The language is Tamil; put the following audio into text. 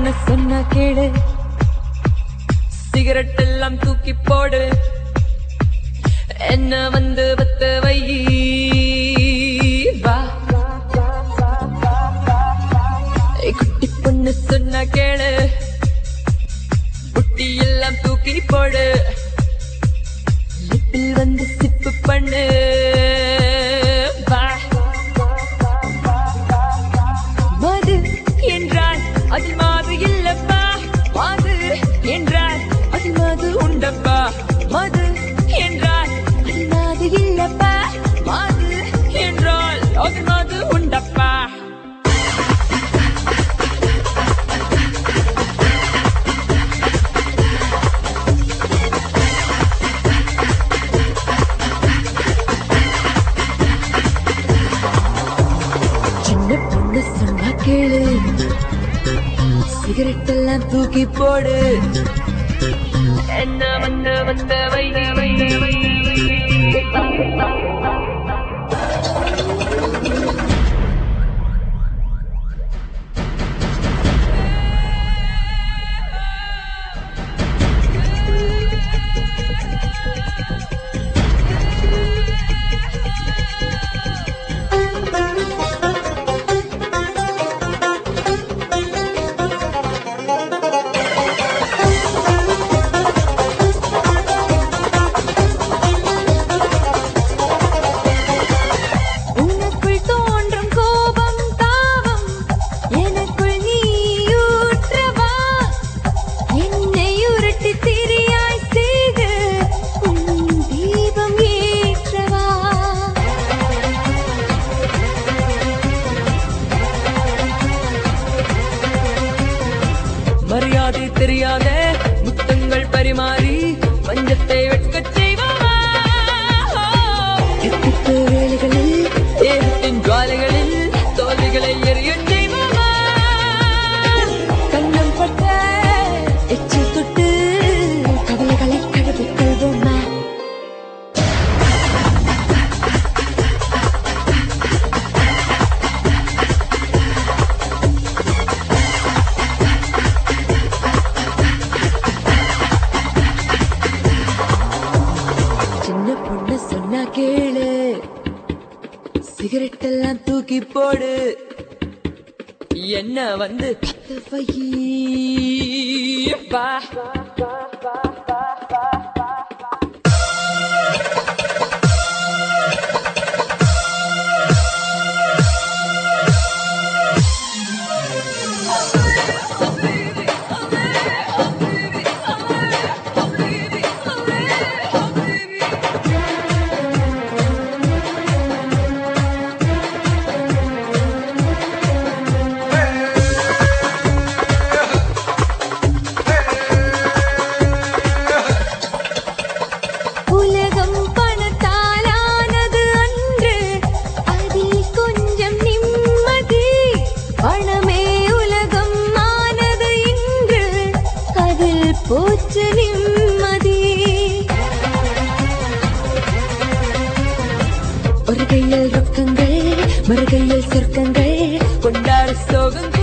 பொண்ணு சொன்ன கேளு சிகரெட் எல்லாம் தூக்கி போடு என்ன வந்து பத்த வை வா ஏய், குட்டி பொண்ணு சொன்ன கேளு புட்டி எல்லாம் தூக்கி போடு லிப்பில் வந்து சிப்பு பண்ணு வா மது என்றால் அதில் மாது இல்லப்பா மாது என்றால் அதில் மாது உண்டப்பா மது என்றால் அதில் மாது இல்லப்பா மாது என்றால் அதில் மாது உண்டப்பா சின்ன பொண்ணு சொன்னா கேளு சிகரெட் எல்லாம் தூக்கி போடு என்ன வந்து வந்த வை உனக்குள் தோன்றும் கோபம் தாவம் எனக்குள் நீயூற்றவா என்னை உருட்டி திரியாய் செய்து உன் தீபம் ஏற்றவா மரியாதை தெரியாத முத்தங்கள் பரிமாறி பஞ்சத்தை வெட்கச் செய்வாமா எத்திப்பு வேலைகளில் தேகத்தின் ஜுவாலைகளில் தோல்விகளை எரியச் செய்வாமா கண்ணம் பட்ட எச்சில் தொட்டு கவலைகளை கழுவிக் கொள்வோமா சின்ன பொண்ணு சொன்னா கேளு சிகரெட் எல்லாம் தூக்கி போடு என்ன வந்து பத்து வை வா உலகம் பணத்தாலானது அன்று அதில் கொஞ்சம் நிம்மதி பணமே உலகம் ஆனது இன்று அதில் போச்சு நிம்மதி ஒரு கையில் ரொக்கங்கள் மறு கையில் சொர்க்கங்கள் கொண்டாட சோகங்கள்